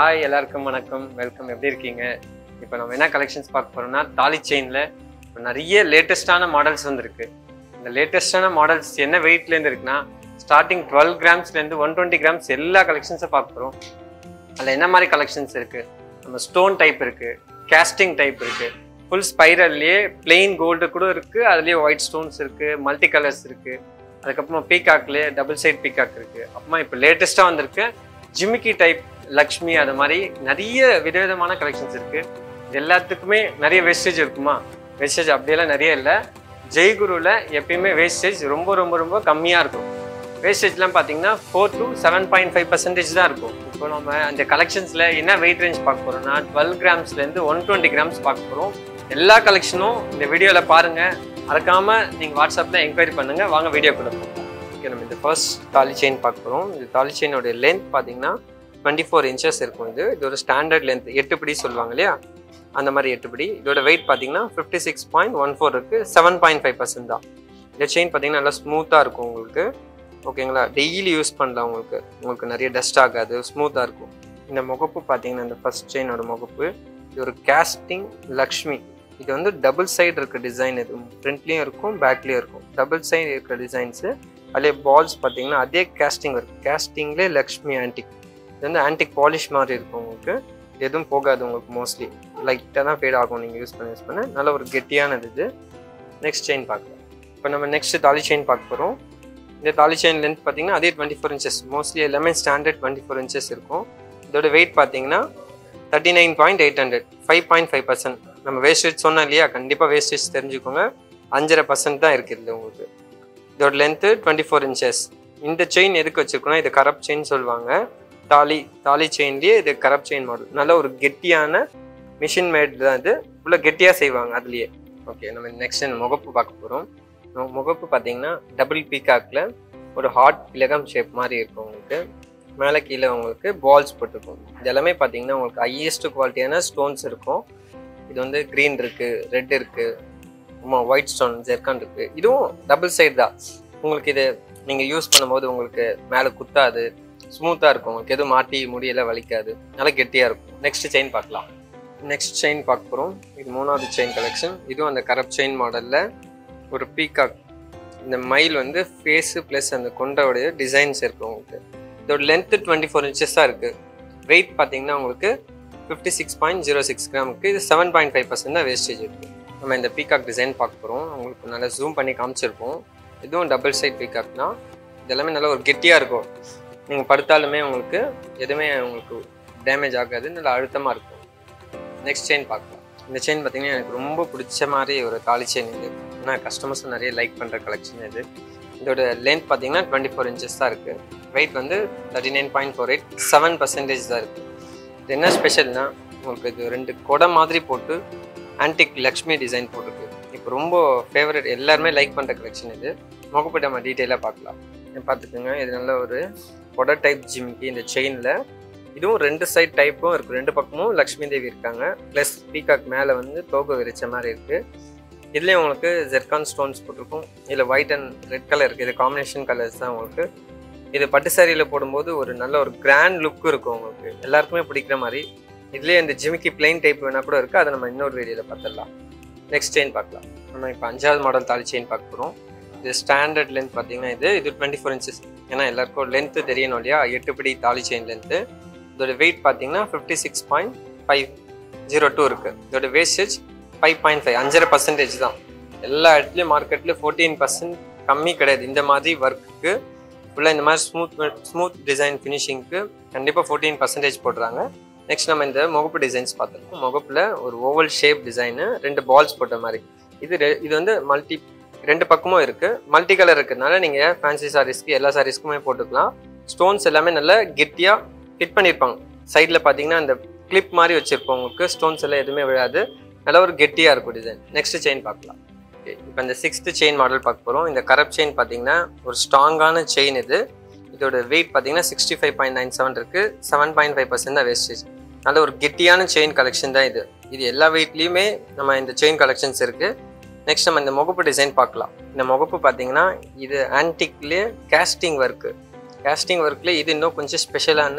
Hi எல்லாருக்கும் வணக்கம் welcome எப்படி இருக்கீங்க இப்போ நம்ம என்ன கலெக்ஷன்ஸ் பார்க்க போறோம்னா தாலி செயினில் இப்போ நிறைய லேட்டஸ்டான மாடல்ஸ் வந்திருக்கு இந்த லேட்டஸ்டான மாடல்ஸ் என்ன வெயிட்லேருந்து இருக்குன்னா ஸ்டார்டிங் டுவெல் கிராம்ஸ்லேருந்து ஒன் டுவெண்ட்டி கிராம்ஸ் எல்லா கலெக்ஷன்ஸும் பார்க்க போகிறோம் அதில் என்ன மாதிரி கலெக்ஷன்ஸ் இருக்குது நம்ம ஸ்டோன் டைப் இருக்குது கேஸ்டிங் டைப் இருக்குது ஃபுல் ஸ்பைரல்லையே பிளெயின் கோல்டு கூட இருக்குது அதுலேயே ஒயிட் ஸ்டோன்ஸ் இருக்குது மல்டி கலர்ஸ் இருக்குது அதுக்கப்புறமா பீகாக்லேயே டபுள் சைட் பீகாக் இருக்குது அப்புறமா இப்போ லேட்டஸ்ட்டாக வந்திருக்கு ஜிமிக்கி டைப் லக்ஷ்மி அது மாதிரி நிறைய விதவிதமான கலெக்ஷன்ஸ் இருக்குது இது எல்லாத்துக்குமே நிறைய வேஸ்டேஜ் இருக்குமா வேஸ்டேஜ் அப்படியெல்லாம் நிறைய இல்லை ஜெய்குருவில் எப்பயுமே வேஸ்டேஜ் ரொம்ப ரொம்ப ரொம்ப கம்மியாக இருக்கும் வேஸ்டேஜ்லாம் பார்த்தீங்கன்னா four to seven point five percentage தான் இருக்கும் இப்போ நம்ம அந்த கலெக்ஷன்ஸில் என்ன வெயிட் ரேஞ்ச் பார்க்க போகிறோம்னா டுவெல் கிராம்ஸ்லேருந்து ஒன் டுவெண்ட்டி கிராம்ஸ் பார்க்க போகிறோம் எல்லா கலெக்ஷனும் இந்த வீடியோவில் பாருங்கள் மறக்காமல் நீங்கள் வாட்ஸ்அப்பில் என்கொயரி பண்ணுங்கள் வாங்க வீடியோ கொடுப்போம் ஓகே நம்ம இந்த ஃபர்ஸ்ட் தாலி செயின் பார்க்க போகிறோம் இந்த தாலி செயினோட லென்த் பார்த்தீங்கன்னா டுவெண்ட்டி ஃபோர் இன்ச்சஸ் இருக்கும் இது இது ஒரு ஸ்டாண்டர்ட் லென்த் எட்டுப்படி சொல்லுவாங்க இல்லையா அந்த மாதிரி எட்டுப்படி இதோட வெயிட் பார்த்தீங்கன்னா fifty six point one four இருக்குது செவன் பாயிண்ட் ஃபைவ் பர்சன்ட் தான் இந்த செயின் பார்த்தீங்கன்னா நல்லா ஸ்மூத்தாக இருக்கும் உங்களுக்கு ஓகேங்களா டெய்லி யூஸ் பண்ணலாம் உங்களுக்கு உங்களுக்கு நிறைய டஸ்ட் ஆகாது ஸ்மூத்தாக இருக்கும் இந்த முகப்பு பார்த்தீங்கன்னா இந்த ஃபர்ஸ்ட் செயினோட முகப்பு இது ஒரு கேஸ்டிங் லக்ஷ்மி இது வந்து டபுள் சைடு இருக்க டிசைன் இது ஃப்ரண்ட்லேயும் இருக்கும் பேக்லேயும் இருக்கும் டபுள் சைடு இருக்கிற டிசைன்ஸு அதிலே பால்ஸ் பார்த்தீங்கன்னா அதே கேஸ்டிங் இருக்கும் கேஸ்டிங்லேயே லக்ஷ்மி ஆன்டிக் இது வந்து ஆன்டிக் பாலிஷ் மாதிரி இருக்கும் உங்களுக்கு எதுவும் போகாது உங்களுக்கு மோஸ்ட்லி லைட்டாக தான் ஃபேட் ஆகும் நீங்கள் யூஸ் பண்ண யூஸ் பண்ண நல்ல ஒரு கெட்டியானது இது நெக்ஸ்ட் செயின் பார்க்கலாம் இப்போ நம்ம நெக்ஸ்ட் தாலி செயின் பார்க்க போகிறோம் இந்த தாலி செயின் லென்த் பார்த்தீங்கன்னா அதே டுவெண்ட்டி ஃபோர் இன்ச்சஸ் மோஸ்ட்லி எல்லாமே ஸ்டாண்டர்ட் டுவெண்ட்டி ஃபோர் இன்ச்சஸ் இருக்கும் இதோட வெயிட் பார்த்தீங்கன்னா thirty nine point eight hundred five point five percent நம்ம வேஸ்டேஜ் சொன்னோம் இல்லையா கண்டிப்பாக வேஸ்டேஜ் தெரிஞ்சுக்கோங்க அஞ்சரை பர்சன்ட் தான் இருக்குது இதில் உங்களுக்கு இதோட லென்த்து டுவெண்ட்டி ஃபோர் இன்ச்சஸ் இந்த செயின் எதுக்கு வச்சுருக்கோன்னா இது கரப் செயின் சொல்லுவாங்க தாலி தாலி செயின்லேயே இது கரப் செயின் மாடல் நல்ல ஒரு கெட்டியான மிஷின் மேட் தான் இது ஃபுல்லாக கெட்டியாக செய்வாங்க அதுலேயே ஓகே நம்ம நெக்ஸ்ட் முகப்பு பார்க்க போகிறோம் முகப்பு பார்த்தீங்கன்னா டபுள் பீகாக்கில் ஒரு ஹார்ட் பிளகம் ஷேப் மாதிரி இருக்கும் உங்களுக்கு மேலே கீழே உங்களுக்கு பால்ஸ் போட்டிருக்கும் இது எல்லாமே பார்த்தீங்கன்னா உங்களுக்கு ஹையஸ்ட் குவாலிட்டியான ஸ்டோன்ஸ் இருக்கும் இது வந்து க்ரீன் இருக்குது ரெட் இருக்குது ஆமாம் ஒயிட் ஸ்டோன் ஜெர்கான் இருக்குது இதுவும் டபுள் சைடு தான் உங்களுக்கு இது நீங்கள் யூஸ் பண்ணும்போது உங்களுக்கு மேலே குத்தாது ஸ்மூத்தாக இருக்கும் உங்களுக்கு எதுவும் மாட்டி முடியெல்லாம் வலிக்காது நல்லா கெட்டியாக இருக்கும் நெக்ஸ்ட் செயின் பார்க்கலாம் நெக்ஸ்ட் செயின் பார்க்க போகிறோம் இது மூணாவது செயின் கலெக்ஷன் இதுவும் அந்த கரப் செயின் மாடலில் ஒரு பீகாக் இந்த மயில் வந்து ஃபேஸு ப்ளஸ் அந்த கொண்டோடைய டிசைன்ஸ் இருக்கும் உங்களுக்கு இதோட லென்த்து டுவெண்ட்டி ஃபோர் இன்ச்சஸ் தான் இருக்குது வெயிட் பார்த்தீங்கன்னா உங்களுக்கு fifty six point zero six கிராமுக்கு இது செவன் பாயிண்ட் ஃபைவ் பர்சன்ட் தான் வேஸ்டேஜ் இருக்குது நம்ம இந்த பீகாக் டிசைன் பார்க்க போகிறோம் உங்களுக்கு நல்லா ஜூம் பண்ணி காமிச்சிருப்போம் இதுவும் டபுள் சைட் பீகாக் தான் இது எல்லாமே நல்லா ஒரு கெட்டியாக இருக்கும் நீங்கள் படுத்தாலுமே உங்களுக்கு எதுவுமே உங்களுக்கு டேமேஜ் ஆகாது நல்லா அழுத்தமாக இருக்கும் நெக்ஸ்ட் செயின் பார்க்கலாம் இந்த செயின் பார்த்தீங்கன்னா எனக்கு ரொம்ப பிடிச்ச மாதிரி ஒரு தாலி செயின் இது ஏன்னா கஸ்டமர்ஸும் நிறைய லைக் பண்ணுற கலெக்ஷன் இது இதோட லென்த் பார்த்தீங்கன்னா டுவெண்ட்டி ஃபோர் இன்ச்சஸ் தான் இருக்குது வெயிட் வந்து thirty nine point four eight seven percentage தான் இருக்குது இது என்ன ஸ்பெஷல்னா உங்களுக்கு இது ரெண்டு கொடை மாதிரி போட்டு ஆன்டிக் லக்ஷ்மி டிசைன் போட்டிருக்கு இப்போ ரொம்ப ஃபேவரட் எல்லாருமே லைக் பண்ணுற கலெக்ஷன் இது முகப்பட்டு நம்ம டீட்டெயிலாக பார்க்கலாம் பார்த்துக்கோங்க இது நல்ல ஒரு கொடை டைப் ஜிம்கி இந்த செயினில் இதுவும் ரெண்டு சைட் டைப்பும் இருக்குது ரெண்டு பக்கமும் லக்ஷ்மி தேவி இருக்காங்க ப்ளஸ் பீகாக் மேலே வந்து தோகை விரிச்ச மாதிரி இருக்குது இதுலேயும் உங்களுக்கு ஜெர்கான் ஸ்டோன்ஸ் போட்டிருக்கும் இதில் ஒயிட் அண்ட் ரெட் கலர் இருக்குது இது காம்பினேஷன் கலர்ஸ் தான் உங்களுக்கு இது பட்டு சாரியில் போடும்போது ஒரு நல்ல ஒரு கிராண்ட் லுக் இருக்கும் உங்களுக்கு எல்லாருக்குமே பிடிக்கிற மாதிரி இதுலேயே இந்த ஜிமிக்கி பிளைன் டைப் வேணால் கூட இருக்குது அதை நம்ம இன்னொரு வீடியோவில் பார்த்துடலாம் நெக்ஸ்ட் செயின் பார்க்கலாம் நம்ம இப்போ அஞ்சாவது மாடல் தாலி செயின் பார்க்க போகிறோம் இது ஸ்டாண்டர்ட் லென்த் பார்த்தீங்கன்னா இது இது டுவெண்ட்டி ஃபோர் இன்ச்சஸ் ஏன்னா எல்லாருக்கும் லென்த்து தெரியணும் இல்லையா எட்டுப்படி தாலி செயின் லென்த்து இதோட வெயிட் பார்த்தீங்கன்னா fifty six point five zero two இருக்குது இதோட வேஸ்டேஜ் ஃபைவ் பாயிண்ட் ஃபைவ் அஞ்சரை பர்சன்டேஜ் தான் எல்லா இடத்துலையும் மார்க்கெட்டில் ஃபோர்டீன் பர்சன்ட் கம்மி கிடையாது இந்த மாதிரி ஒர்க்குக்கு ஃபுல்லாக இந்த மாதிரி ஸ்மூத் ஸ்மூத் டிசைன் ஃபினிஷிங்க்கு கண்டிப்பாக ஃபோர்டீன் பர்சன்டேஜ் போடுறாங்க நெக்ஸ்ட் நம்ம இந்த முகப்பு டிசைன்ஸ் பார்த்துருக்கோம் முகப்பில் ஒரு ஓவல் ஷேப் டிசைனு ரெண்டு பால்ஸ் போட்ட மாதிரி இது இது வந்து மல்டி ரெண்டு பக்கமும் இருக்குது மல்டி கலர் இருக்கிறதுனால நீங்கள் ஃபேன்சி சாரீஸ்க்கு எல்லா சாரீஸ்க்குமே போட்டுக்கலாம் ஸ்டோன்ஸ் எல்லாமே நல்லா கெட்டியாக ஃபிட் பண்ணியிருப்பாங்க சைடில் பார்த்தீங்கன்னா அந்த கிளிப் மாதிரி வச்சுருப்போம் உங்களுக்கு ஸ்டோன்ஸ் எல்லாம் எதுவுமே விழாது நல்லா ஒரு கெட்டியாக இருக்கும் டிசைன் நெக்ஸ்ட் செயின் பார்க்கலாம் ஓகே இப்போ இந்த சிக்ஸ்த்து செயின் மாடல் பார்க்க போகிறோம் இந்த கரப் செயின் பார்த்தீங்கன்னா ஒரு ஸ்ட்ராங்கான செயின் இது இதோட வெயிட் பார்த்தீங்கன்னா sixty five point nine seven இருக்குது செவன் பாயிண்ட் ஃபைவ் பர்சன்ட் தான் வேஸ்டேஜ் நல்ல ஒரு கெட்டியான செயின் கலெக்ஷன் தான் இது இது எல்லா வெயிட்லேயுமே நம்ம இந்த செயின் கலெக்ஷன்ஸ் இருக்குது நெக்ஸ்ட் நம்ம இந்த முகப்பு டிசைன் பார்க்கலாம் இந்த முகப்பு பார்த்தீங்கன்னா இது ஆன்டிக்லேயே கேஸ்டிங் ஒர்க்கு கேஸ்டிங் ஒர்க்கில் இது இன்னும் கொஞ்சம் ஸ்பெஷலான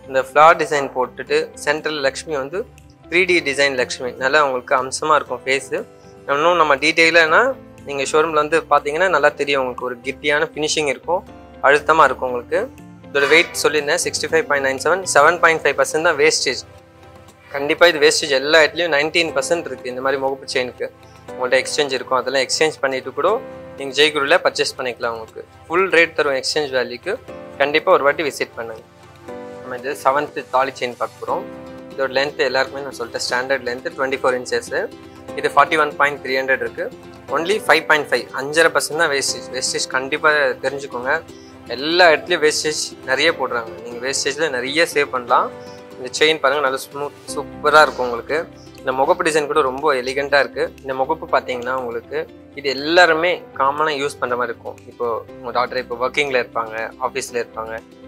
இந்த ஃப்ளார் டிசைன் போட்டுட்டு சென்ட்ரல் லக்ஷ்மி வந்து த்ரீ டி டிசைன் லக்ஷ்மி நல்லா உங்களுக்கு அம்சமாக இருக்கும் ஃபேஸு இன்னும் நம்ம டீட்டெயிலானா நீங்கள் ஷோரூமில் வந்து பார்த்தீங்கன்னா நல்லா தெரியும் உங்களுக்கு ஒரு கிட்டியான ஃபினிஷிங் இருக்கும் அழுத்தமாக இருக்கும் உங்களுக்கு இதோட வெயிட் சொல்லியிருந்தேன் sixty five point nine seven seven point five percent தான் வேஸ்டேஜ் கண்டிப்பாக இது வேஸ்டேஜ் எல்லா இடத்துலையும் நைன்டீன் பர்சன்ட் இருக்குது இந்த மாதிரி முகப்பு செயினுக்கு உங்கள்கிட்ட எக்ஸ்சேஞ்ச் இருக்கும் அதெல்லாம் எக்ஸ்சேஞ்ச் பண்ணிட்டு கூட நீங்கள் ஜெய்குருவில் பர்ச்சேஸ் பண்ணிக்கலாம் உங்களுக்கு ஃபுல் ரேட் தரும் எக்ஸ்சேஞ்ச் வேல்யூக்கு கண்டிப்பாக ஒரு வாட்டி விசிட் பண்ணுங்க நம்ம இது செவன்த்து தாலி செயின் பார்க்க போகிறோம் இதோட லென்த் எல்லாருக்குமே நான் சொல்லிட்டேன் standard length twenty four inches இது forty one point three hundred இருக்குது ஒன்லி ஃபைவ் பாயிண்ட் ஃபைவ் அஞ்சரை பர்சன்ட் தான் வேஸ்டேஜ் வேஸ்டேஜ் கண்டிப்பாக தெரிஞ்சுக்கோங்க எல்லா இடத்துலையும் வேஸ்டேஜ் நிறைய போடுறாங்க நீங்கள் வேஸ்டேஜில் நிறைய சேவ் பண்ணலாம் இந்த செயின் பாருங்கள் நல்லா ஸ்மூத் சூப்பராக இருக்கும் உங்களுக்கு இந்த முகப்பு டிசைன் கூட ரொம்ப எலிகண்ட்டாக இருக்குது இந்த முகப்பு பார்த்தீங்கன்னா உங்களுக்கு இது எல்லாருமே காமனாக யூஸ் பண்ணுற மாதிரி இருக்கும் இப்போ உங்கள் டாக்டர் இப்போ ஒர்க்கிங்கில் இருப்பாங்க ஆஃபீஸில் இருப்பாங்க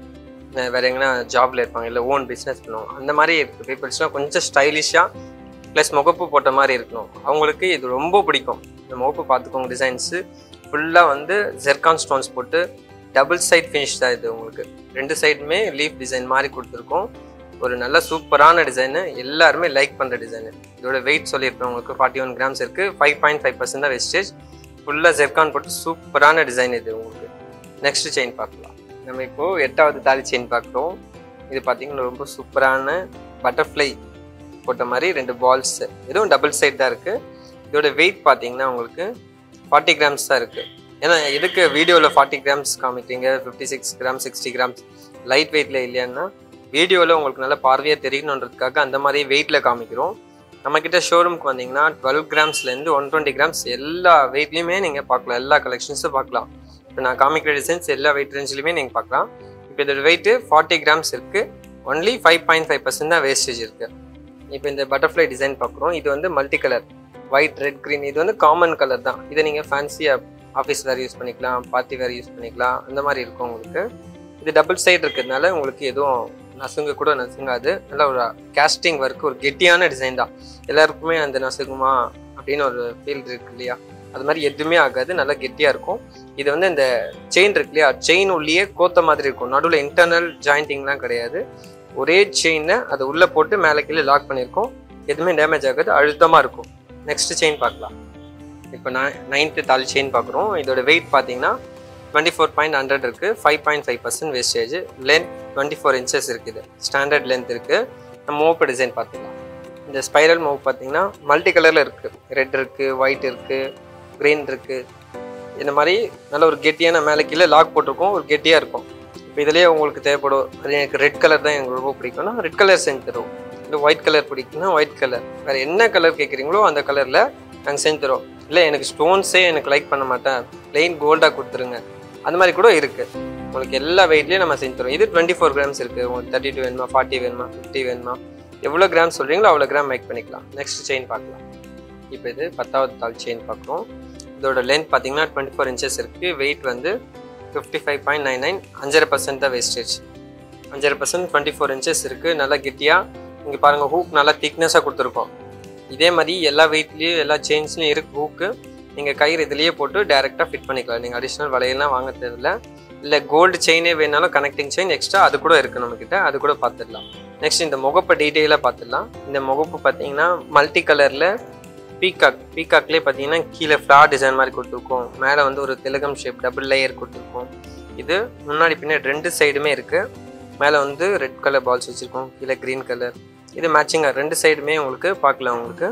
அஹ் வேற எங்கன்னா ஜாப்ல இருப்பாங்க இல்லை ஓன் பிஸ்னஸ் பண்ணுவாங்க அந்த மாதிரி இருக்கு பீப்புள்ஸ்லாம் கொஞ்சம் ஸ்டைலிஷாக ப்ளஸ் முகப்பு போட்ட மாதிரி இருக்கணும் அவங்களுக்கு இது ரொம்ப பிடிக்கும் இந்த முகப்பு பார்த்துக்கோங்க டிசைன்ஸு ஃபுல்லாக வந்து ஜெர்கான் ஸ்டோன்ஸ் போட்டு டபுள் சைட் ஃபினிஷ் தான் இது உங்களுக்கு ரெண்டு சைடுமே லீஃப் டிசைன் மாதிரி கொடுத்துருக்கோம் ஒரு நல்ல சூப்பரான டிசைனு எல்லாருமே லைக் பண்ணுற டிசைனு இதோட வெயிட் சொல்லியிருப்பேன் உங்களுக்கு ஃபார்ட்டி ஒன் கிராம்ஸ் இருக்குது ஃபைவ் பாயிண்ட் ஃபைவ் பர்சன்ட் தான் வெஸ்டேஜ் ஃபுல்லாக ஜெர்கான் போட்டு சூப்பரான டிசைன் இது உங்களுக்கு நெக்ஸ்ட் செயின் பார்க்கலாம் நம்ம இப்போது எட்டாவது தாலி செயின் பார்க்குறோம் இது பார்த்தீங்கன்னா ரொம்ப சூப்பரான பட்டர்ஃப்ளை போட்ட மாதிரி ரெண்டு பால்ஸ் இதுவும் டபுள் சைட் தான் இருக்குது இதோட வெயிட் பார்த்தீங்கன்னா உங்களுக்கு ஃபார்ட்டி கிராம்ஸ் தான் இருக்குது ஏன்னா எதுக்கு வீடியோவில் ஃபார்ட்டி கிராம்ஸ் காமிக்கிறீங்க fifty six gram sixty grams light வெயிட்டில் இல்லையான்னா வீடியோவில் உங்களுக்கு நல்லா பார்வையாக தெரியணுன்றதுக்காக அந்த மாதிரி வெயிட்டில் காமிக்கிறோம் நம்மக்கிட்ட ஷோரூம்க்கு வந்தீங்கன்னா டுவெல் கிராம்ஸ்லேருந்து ஒன் டுவெண்ட்டி கிராம்ஸ் எல்லா வெயிட்லையுமே நீங்கள் பார்க்கலாம் எல்லா கலெக்ஷன்ஸும் பார்க்கலாம் இப்போ நான் காமிக்கிற டிசைன்ஸ் எல்லா வெயிட் ரேஞ்சிலுமே நீங்கள் பார்க்கலாம் இப்போ இதோட வெயிட்டு ஃபார்ட்டி கிராம்ஸ் இருக்குது only five point five percent தான் வேஸ்டேஜ் இருக்குது இப்போ இந்த பட்டர்ஃப்ளை டிசைன் பார்க்குறோம் இது வந்து multi colour white red green இது வந்து காமன் கலர் தான் இதை நீங்கள் ஃபேன்சியாக ஆஃபீஸ் வேறு யூஸ் பண்ணிக்கலாம் பார்ட்டி வேறு யூஸ் பண்ணிக்கலாம் அந்த மாதிரி இருக்கும் உங்களுக்கு இது டபுள் சைடு இருக்கிறதுனால உங்களுக்கு எதுவும் நசுங்க கூட நசுங்காது நல்ல ஒரு கேஸ்டிங் ஒர்க் ஒரு கெட்டியான டிசைன் தான் எல்லாருக்குமே அந்த நசுங்குமா அப்படின்னு ஒரு ஃபீல் இருக்கு இல்லையா அது மாதிரி எதுவுமே ஆகாது நல்லா கெட்டியாக இருக்கும் இது வந்து இந்த செயின் இருக்கு இல்லையா செயின் உள்ளேயே கோத்த மாதிரி இருக்கும் நடுவில் இன்டர்னல் ஜாயிண்டிங்லாம் கிடையாது ஒரே செயினை அதை உள்ளே போட்டு மேலே கீழே லாக் பண்ணியிருக்கோம் எதுவுமே டேமேஜ் ஆகாது அழுத்தமாக இருக்கும் நெக்ஸ்ட் செயின் பார்க்கலாம் இப்போ நான் நைன்த்து தாலி செயின் பார்க்குறோம் இதோட வெயிட் பார்த்தீங்கன்னா டுவெண்ட்டி ஃபோர் பாயிண்ட் ஹண்ட்ரட் இருக்குது five point five percent wastage length twenty four inches இருக்குது ஸ்டாண்டர்ட் லென்த் இருக்குது நம்ம மூவ் டிசைன் பார்த்துக்கலாம் இந்த ஸ்பைரல் மூவ் பார்த்தீங்கன்னா மல்டி கலரில் இருக்குது ரெட் இருக்குது ஒயிட் இருக்குது க்ரீன் இருக்குது இந்த மாதிரி நல்ல ஒரு கெட்டியான மேலே கீழே லாக் போட்டிருக்கோம் ஒரு கெட்டியாக இருக்கும் இப்போ இதுலேயே உங்களுக்கு தேவைப்படும் அது எனக்கு ரெட் கலர் தான் எனக்கு ரொம்ப பிடிக்கும்னா ரெட் கலர் செஞ்சு தருவோம் இல்லை ஒயிட் கலர் பிடிக்கும்னா ஒயிட் கலர் வேறு என்ன கலர் கேட்குறீங்களோ அந்த கலரில் நாங்கள் செஞ்சு தரோம் இல்லை எனக்கு ஸ்டோன்ஸே எனக்கு லைக் பண்ண மாட்டேன் பிளெயின் கோல்டாக கொடுத்துருங்க அந்த மாதிரி கூட இருக்குது உங்களுக்கு எல்லா வெயிட்லேயும் நம்ம செஞ்சு தரோம் இது டுவெண்ட்டி ஃபோர் கிராம்ஸ் இருக்குது உங்களுக்கு தேர்ட்டி டூ வேணுமா ஃபார்ட்டி வேணுமா ஃபிஃப்டி வேணுமா எவ்வளோ கிராம் சொல்கிறீங்களோ அவ்வளோ கிராம் மேக் பண்ணிக்கலாம் நெக்ஸ்ட் செயின் பார்க்கலாம் இப்போ இது பத்தாவது தாள் செயின் பார்க்குறோம் இதோட லென்த் பார்த்தீங்கன்னா டுவெண்ட்டி ஃபோர் இன்ச்சஸ் இருக்குது வெயிட் வந்து fifty five point nine nine அஞ்சரை பர்சன்ட் தான் வேஸ்டேஜ் அஞ்சரை பர்சன்ட் டுவெண்ட்டி ஃபோர் இன்ச்சஸ் இருக்குது நல்லா கெட்டியாக இங்கே பாருங்கள் ஹூக் நல்லா திக்னஸாக கொடுத்துருக்கோம் இதே மாதிரி எல்லா வெயிட்லேயும் எல்லா செயின்ஸ்லையும் இருக்குது ஹூக்கு நீங்கள் கயிறு இதுலேயே போட்டு டேரெக்டாக ஃபிட் பண்ணிக்கலாம் நீங்கள் அடிஷ்னல் வளையல்லாம் வாங்க தேவையில்ல இல்லை கோல்டு செயினே வேணாலும் கனெக்டிங் செயின் எக்ஸ்ட்ரா அது கூட இருக்குது நம்மக்கிட்ட அது கூட பார்த்துடலாம் நெக்ஸ்ட் இந்த முகப்பை டீட்டெயிலாக பார்த்துடலாம் இந்த முகப்பு பார்த்தீங்கன்னா மல்டி கலரில் பீகாக் பீகாக்லேயே பார்த்தீங்கன்னா கீழே ஃப்ளார் டிசைன் மாதிரி கொடுத்துருக்கோம் மேலே வந்து ஒரு திலகம் ஷேப் டபுள் லேயர் கொடுத்துருக்கோம் இது முன்னாடி பின்னாடி ரெண்டு சைடுமே இருக்குது மேலே வந்து ரெட் கலர் பால்ஸ் வச்சுருக்கோம் கீழே க்ரீன் கலர் இது மேட்சிங்காக ரெண்டு சைடுமே உங்களுக்கு பார்க்கலாம் உங்களுக்கு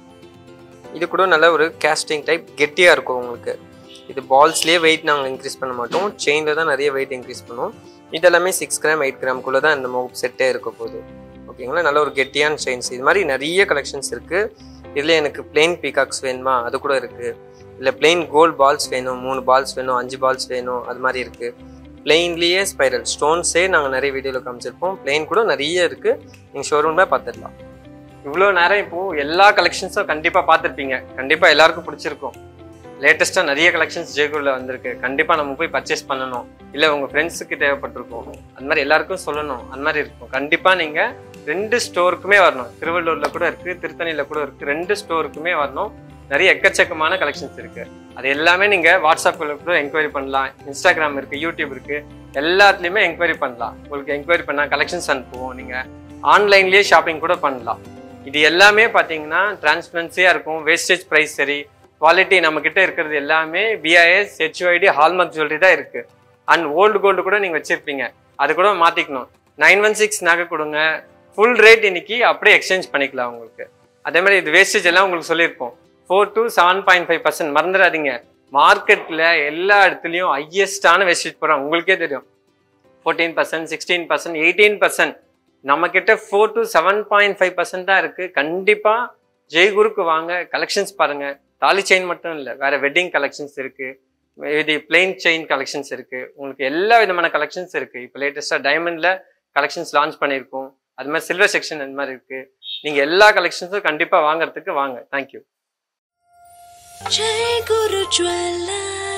இது கூட நல்ல ஒரு கேஸ்டிங் டைப் கெட்டியாக இருக்கும் உங்களுக்கு இது பால்ஸ்லேயே வெயிட் நாங்கள் இன்க்ரீஸ் பண்ண மாட்டோம் செயினில் தான் நிறைய வெயிட் இன்க்ரீஸ் பண்ணுவோம் இதெல்லாமே சிக்ஸ் கிராம் எயிட் கிராம்குள்ளே தான் இந்த மோப் செட்டே இருக்க போகுது ஓகேங்களா நல்ல ஒரு கெட்டியான செயின்ஸ் இது மாதிரி நிறைய கலெக்ஷன்ஸ் இருக்குது இதில் எனக்கு பிளெயின் பீகாக்ஸ் வேணுமா அது கூட இருக்குது இல்லை பிளெயின் கோல்ட் பால்ஸ் வேணும் மூணு பால்ஸ் வேணும் அஞ்சு பால்ஸ் வேணும் அது மாதிரி இருக்குது பிளெயின்லேயே ஸ்பைரல் ஸ்டோன்ஸே நாங்கள் நிறைய வீடியோவில் காமிச்சிருப்போம் பிளெயின் கூட நிறைய இருக்குது நீங்கள் ஷோரூமில் பார்த்துடலாம் இவ்வளோ நேரம் இப்போ எல்லா கலெக்ஷன்ஸும் கண்டிப்பாக பார்த்துருப்பீங்க கண்டிப்பாக எல்லாருக்கும் பிடிச்சிருக்கும் லேட்டஸ்ட்டாக நிறைய கலெக்ஷன்ஸ் ஜெயகுரில் வந்திருக்கு கண்டிப்பாக நம்ம போய் பர்ச்சேஸ் பண்ணணும் இல்லை உங்கள் ஃப்ரெண்ட்ஸுக்கு தேவைப்பட்டிருக்கும் அது மாதிரி எல்லாருக்கும் சொல்லணும் அந்த மாதிரி இருக்கும் கண்டிப்பாக நீங்கள் ரெண்டு ஸ்டோருக்குமே வரணும் திருவள்ளூரில் கூட இருக்குது திருத்தணியில் கூட இருக்குது ரெண்டு ஸ்டோருக்குமே வரணும் நிறைய எக்கச்சக்கமான கலெக்ஷன்ஸ் இருக்குது அது எல்லாமே நீங்கள் வாட்ஸ்அப்பில் கூட என்கொயரி பண்ணலாம் இன்ஸ்டாகிராம் இருக்குது யூடியூப் இருக்குது எல்லாத்துலேயுமே என்கொயரி பண்ணலாம் உங்களுக்கு என்கொயரி பண்ணால் கலெக்ஷன்ஸ் அனுப்புவோம் நீங்கள் ஆன்லைன்லேயே ஷாப்பிங் கூட பண்ணலாம் இது எல்லாமே பார்த்தீங்கன்னா டிரான்ஸ்பரன்சியாக இருக்கும் வேஸ்டேஜ் ப்ரைஸ் சரி குவாலிட்டி நம்மக்கிட்ட இருக்கிறது எல்லாமே பிஐஎஸ் ஹெச்ஓஐடி ஹால்மார்க் ஜுவல்லரி தான் இருக்குது அண்ட் ஓல்டு கோல்டு கூட நீங்கள் வச்சுருப்பீங்க அது கூட மாற்றிக்கணும் நைன் ஒன் சிக்ஸ் நகை கொடுங்க ஃபுல் ரேட் இன்னைக்கு அப்படியே எக்ஸ்சேஞ்ச் பண்ணிக்கலாம் உங்களுக்கு அதே மாதிரி இது வேஸ்டேஜ் எல்லாம் உங்களுக்கு சொல்லியிருப்போம் four to seven point five percent மறந்துடாதீங்க மார்க்கெட்டில் எல்லா இடத்துலையும் ஹையஸ்டான வேஸ்டேஜ் போகிறாங்க உங்களுக்கே தெரியும் fourteen percent sixteen percent eighteen percent நம்ம கிட்ட four to seven point five percent தான் இருக்கு கண்டிப்பா ஜெய்குருக்கு வாங்க கலெக்ஷன்ஸ் பாருங்க தாலி செயின் மட்டும் இல்லை வேற வெட்டிங் கலெக்ஷன்ஸ் இருக்கு இது பிளெயின் செயின் கலெக்ஷன்ஸ் இருக்கு உங்களுக்கு எல்லா விதமான கலெக்ஷன்ஸ் இருக்கு இப்போ லேட்டஸ்டா டைமண்ட்ல கலெக்ஷன்ஸ் லான்ச் பண்ணியிருக்கோம் அது மாதிரி சில்வர் செக்ஷன் அந்த மாதிரி இருக்கு நீங்க எல்லா கலெக்ஷன்ஸும் கண்டிப்பா வாங்குறதுக்கு வாங்க தேங்க்யூ Jai Guru Jwellers.